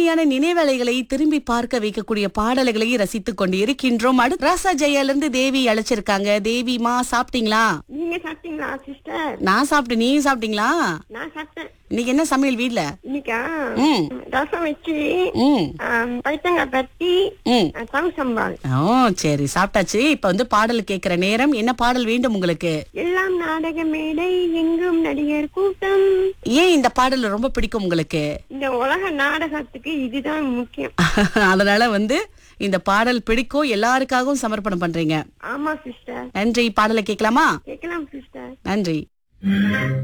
இனிமையான நினைவலைகளை திரும்பி பார்க்க வைக்கக்கூடிய பாடல்களை ரசித்துக் கொண்டு இருக்கின்றோம் அடுத்து ராசா ஜெயால இருந்து தேவி அழைச்சிருக்காங்க தேவிமா சாப்பிட்டீங்களா நீங்க சாப்பிட்டீங்களா சிஸ்டர் நான் சாப்பிட்டு நீங்க சாப்பிட்டீங்களா நான் சாப்பிட்டேன் இன்னைக்கு என்ன சமையல் வீட்ல இன்னைக்கா ம். ரசம் வச்சு ம் ஆம், பைத்தங்காய் பட்டி ம் தவு சம்பால் ஓ சரி சாப்பிட்டாச்சு இப்ப வந்து பாடல் கேக்குற நேரம் என்ன பாடல் வேண்டும் உங்களுக்கு எல்லாம் நாடக மேடை எங்கும் நடிகர் கூட்டம் ஏன் இந்த பாடல் ரொம்ப பிடிக்கும் உங்களுக்கு இந்த உலக நாடகத்துக்கு இதுதான் முக்கியம் அதனால வந்து இந்த பாடல் பிடிக்கும் எல்லாருக்காகவும் சமர்ப்பணம் பண்றீங்க ஆமா சிஸ்டர் நன்றி பாடலை கேட்கலாமா கேட்கலாம் சிஸ்டர் நன்றி